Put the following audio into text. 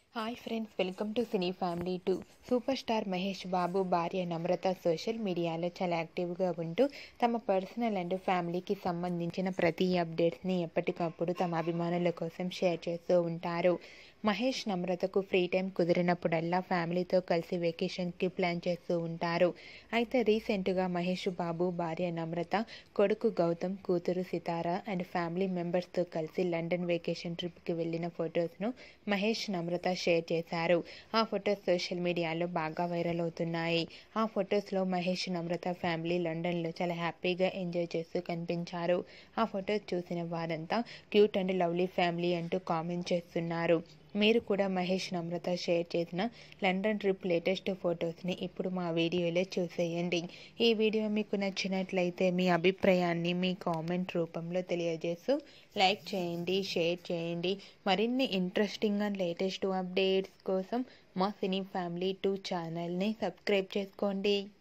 hi friends welcome to cine family two super star Mahesh Babu భార్య Namrata social మీడియాలో చాలా యాక్టివ్గా ఉంటూ తమ పర్సనల్ అండ్ ఫ్యామిలీకి సంబంధించిన ప్రతి అప్డేట్స్ని ఎప్పటికప్పుడు తమ అభిమానుల కోసం షేర్ చేస్తూ ఉంటారు మహేష్ నమ్రతకు ఫ్రీ టైం కుదిరినప్పుడల్లా ఫ్యామిలీతో కలిసి వెకేషన్కి ప్లాన్ చేస్తూ ఉంటారు అయితే రీసెంట్గా మహేష్ బాబు భార్య నమ్రత కొడుకు గౌతమ్ కూతురు సితార అండ్ ఫ్యామిలీ మెంబర్స్తో కలిసి లండన్ వెకేషన్ ట్రిప్కి వెళ్ళిన ఫొటోస్ను మహేష్ నమ్రత షేర్ చేశారు ఆ ఫొటోస్ సోషల్ మీడియాలో బాగా వైరల్ అవుతున్నాయి ఆ ఫొటోస్లో మహేష్ నమ్రత ఫ్యామిలీ లండన్లో చాలా హ్యాపీగా ఎంజాయ్ చేస్తూ కనిపించారు ఆ ఫొటోస్ చూసిన వారంతా క్యూట్ అండ్ లవ్లీ ఫ్యామిలీ అంటూ కామెంట్ చేస్తున్నారు మీరు కూడా మహేష్ నమ్రత షేర్ చేసిన లండన్ ట్రిప్ లేటెస్ట్ ఫొటోస్ని ఇప్పుడు మా వీడియోలో చూసేయండి ఈ వీడియో మీకు నచ్చినట్లయితే మీ అభిప్రాయాన్ని మీ కామెంట్ రూపంలో తెలియజేస్తూ లైక్ చేయండి షేర్ చేయండి మరిన్ని ఇంట్రెస్టింగ్ అండ్ లేటెస్ట్ అప్డేట్స్ కోసం మా సినీ ఫ్యామిలీ టూ ఛానల్ని సబ్స్క్రైబ్ చేసుకోండి